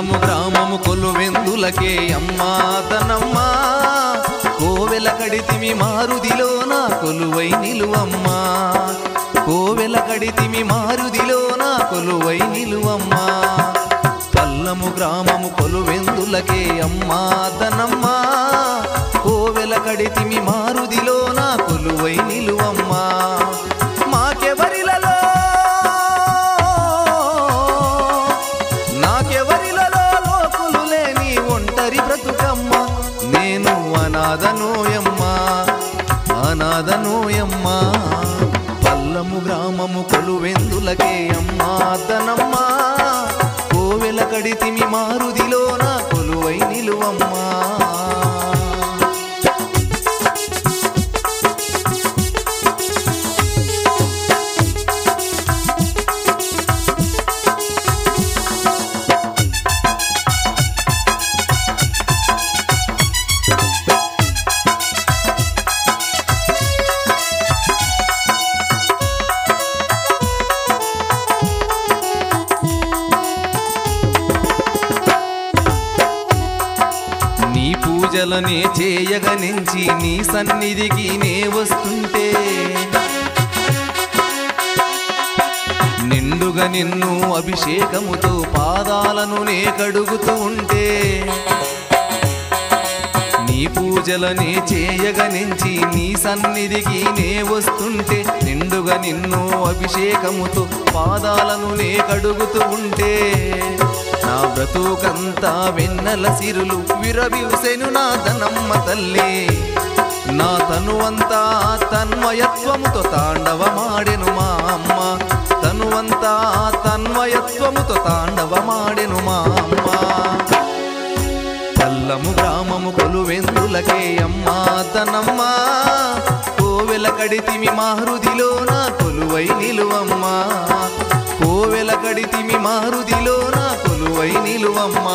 పల్లము గ్రామము కొలువెందులకే అమ్మా తనమ్మా కోవెల కడితిమి మారుదిలోన కొలువై నిలువమ్మా కోవెల కడితిమి మారుదిలోన కొలువై నిలువమ్మా పల్లము గ్రామము కొలువెందులకే అమ్మా తనమ్మా కోవెల కడితిమి మారుదిలోన కొలువై నిలువమ్మా మాకెవరిలలో నాకెవరిలలో లోకులు లేని ఒంటరి బ్రతుకమ్మ నేను అనాథనోయమ్మ అనాథనోయమ్మ పల్లము గ్రామము కొలువెందులకే అమ్మా తనమ్మ కోవెల కడితిమి మారుదిలోన కొలువై నిలువమ్మా నీ పూజలనే చేయగనించి నీ సన్నిధికి నే వస్తుంటే నిండుగా నిన్ను అభిషేకముతో పాదాలను నే కడుగుతూ ఉంటే నీ పూజలనే చేయగనించి నీ సన్నిధికి నే వస్తుంటే నిండుగా నిన్ను అభిషేకముతో పాదాలను నే కడుగుతూ ఉంటే నా బ్రతుకంతా వెన్నెల సిరులు విరవిసెను నా ధనమ్మ తల్లి నా తనువంతా తన్మయత్వముతో తాండవమాడెను మా అమ్మ తనువంతా తన్మయత్వముతో తాండవమాడెను మా అమ్మ పల్లము గ్రామము కొలువెందులకే అమ్మా తనమ్మా కోవెల కడితిమి మా హృదిలోన కొలువై నిలువమ్మా కోవెల కడితిమి మా హృదిలోన కొలువై నిలువమ్మా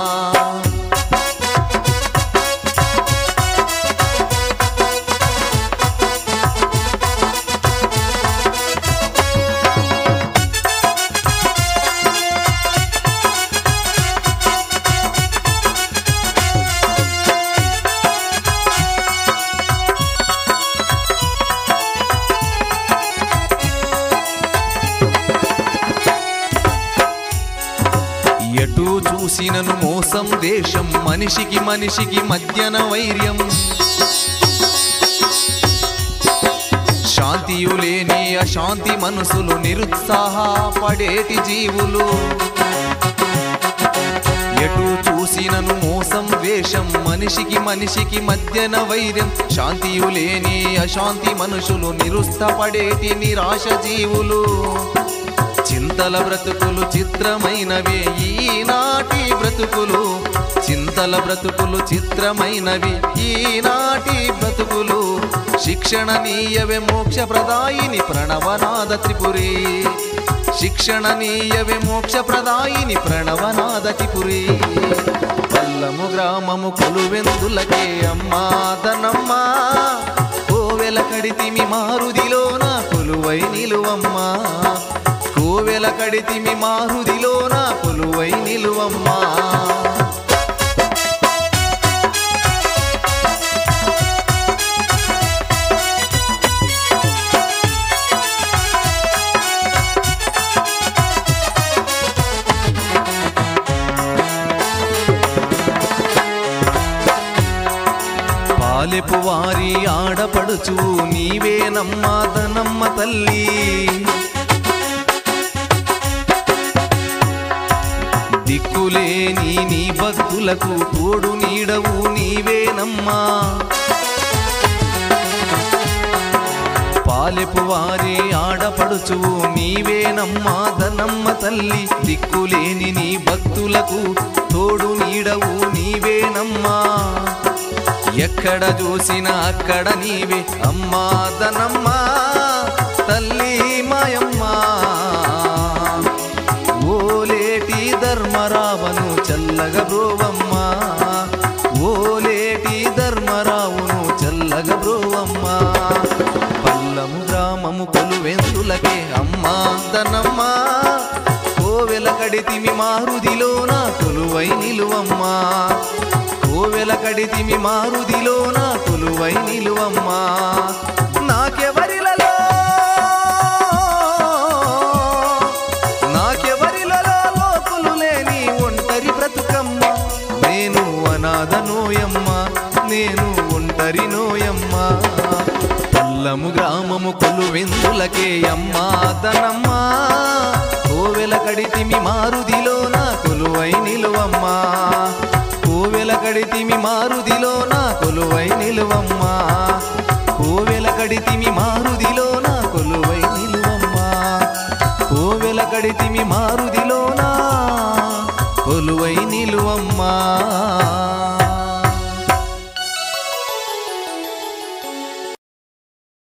ఎటు చూసినను మోసం దేశం మనిషికి మనిషికి మధ్యన వైర్యం శాంతియు లేని అశాంతి మనసులు నిరుత్సాహ పడేటి జీవులు ఎటు చూసినను మోసం ద్వేషం మనిషికి మనిషికి మధ్యన వైర్యం శాంతియు లేని అశాంతి మనుషులు నిరుస్తపడేటి నిరాశ జీవులు చింతల బ్రతుకులు చిత్రమైనవి ఈనాటి బ్రతుకులు చింతల బ్రతుకులు చిత్రమైనవి ఈనాటి బ్రతుకులు శిక్షణ నీయవే మోక్ష ప్రదాయిని ప్రణవనాద త్రిపురి శిక్షణ నీయవే మోక్ష ప్రదాయిని ప్రణవనాద త్రిపురి పల్లము గ్రామము కొలువెందులకే అమ్మా ధనమ్మా కోవెల కడితిమి మారుదిలోన కొలువై నిలువమ్మా కోవెల కడితిమి మారుదిలోన కొలువై నిలువమ్మా పాలెపు వారి ఆడపడుచు నీవేనమ్మా ధనమ్మ తల్లి దిక్కులేని నీ భక్తులకు తోడు నీడవు నీవేనమ్మా పాలెపు వారి ఆడపడుచు నీవేనమ్మా ధనమ్మ తల్లి దిక్కులేని నీ భక్తులకు తోడు నీడవు నీవేనమ్మా ఎక్కడ చూసినా అక్కడ నీవే అమ్మా ధనమ్మా తల్లి మాయమ్మా ఓలేటి ధర్మరావను చల్లగా బ్రోవమ్మా ఓలేటి ధర్మరావును చల్లగా బ్రోవమ్మా పల్లము గ్రామము కొలువెందులకే అమ్మా ధనమ్మా ఓ కోవెల కడితిమి మారుదిలోన కొలువై నిలువమ్మా కోవెల కడితిమి మారుదిలోన కొలువై నిలువమ్మా నాకెవరిలలో నాకెవరిలలో లోకులు లేని ఒంటరి బ్రతుకమ్మ నేను అనాథనోయమ్మ నేను ఒంటరి నోయమ్మ పల్లము గ్రామము కొలువెందులకే అమ్మా దనమ్మా కోవెల కడితిమి మారుదిలోన కొలువై నిలువమ్మా కోవెల కడితిమి మారుదిలోన కొలువై నిలువమ్మా కోవెల కడితిమి మారుదిలోన కొలువై నిలువమ్మా కోవెల కడితిమి మారుదిలోన కొలువై నిలువమ్మా